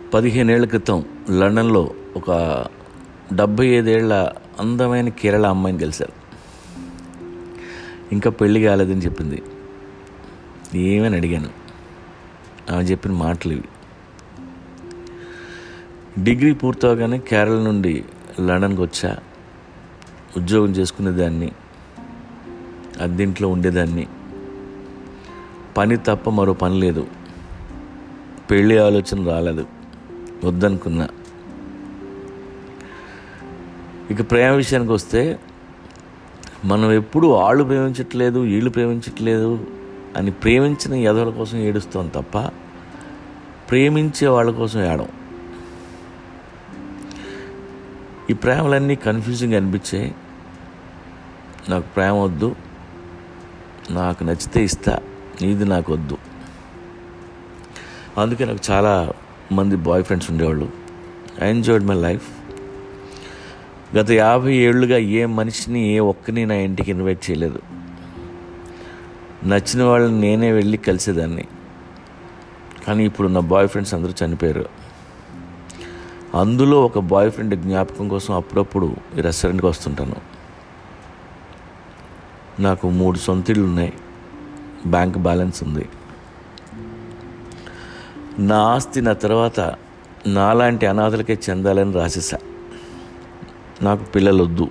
పదిహేనేళ్ల క్రితం లండన్లో ఒక డెబ్బై ఐదేళ్ల అందమైన కేరళ అమ్మాయిని కలిశారు ఇంకా పెళ్లి కాలేదని చెప్పింది ఏమని అడిగాను ఆమె చెప్పిన మాటలు ఇవి డిగ్రీ పూర్తవగానే కేరళ నుండి లండన్కి వచ్చా ఉద్యోగం చేసుకునేదాన్ని అద్దెంట్లో ఉండేదాన్ని పని తప్ప మరో పని లేదు పెళ్ళి ఆలోచన రాలేదు వద్దనుకున్నా ఇక ప్రేమ విషయానికి వస్తే మనం ఎప్పుడు వాళ్ళు ప్రేమించట్లేదు వీళ్ళు ప్రేమించట్లేదు అని ప్రేమించిన ఎదవల కోసం ఏడుస్తాం తప్ప ప్రేమించే వాళ్ళ కోసం ఏడం ఈ ప్రేమలన్నీ కన్ఫ్యూజింగ్ అనిపించే నాకు ప్రేమ వద్దు నాకు నచ్చితే ఇస్తా నీది నాకు వద్దు అందుకే నాకు చాలా మంది బాయ్ ఫ్రెండ్స్ ఉండేవాళ్ళు ఐ ఎంజాయ్డ్ మై లైఫ్ గత యాభై ఏళ్ళుగా ఏ మనిషిని ఏ ఒక్కని నా ఇంటికి ఇన్వైట్ చేయలేదు నచ్చిన వాళ్ళని నేనే వెళ్ళి కలిసేదాన్ని కానీ ఇప్పుడు నా బాయ్ ఫ్రెండ్స్ అందరూ చనిపోయారు అందులో ఒక బాయ్ ఫ్రెండ్ జ్ఞాపకం కోసం అప్పుడప్పుడు ఈ రెస్టారెంట్కి వస్తుంటాను నాకు మూడు సొంత ఇళ్ళు ఉన్నాయి బ్యాంక్ బ్యాలెన్స్ ఉంది నా ఆస్తి నా తర్వాత నాలాంటి అనాథలకే చెందాలని రాసేసా నాకు పిల్లలు వద్దు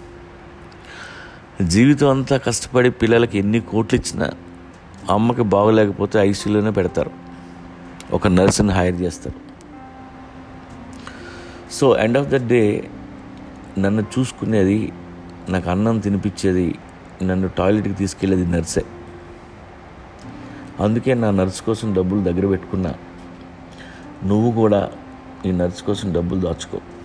జీవితం అంతా కష్టపడి పిల్లలకి ఎన్ని కోట్లు ఇచ్చినా అమ్మకి బాగోలేకపోతే ఐసీయూలోనే పెడతారు ఒక నర్సుని హైర్ చేస్తారు so end of the day నన్ను చూసుకునేది నాకు అన్నం తినిపించేది నన్ను టాయిలెట్కి తీసుకెళ్ళేది నర్సే అందుకే నా నర్స్ కోసం డబ్బులు దగ్గర పెట్టుకున్నా నువ్వు కూడా ఈ నర్స్ కోసం డబ్బులు దాచుకో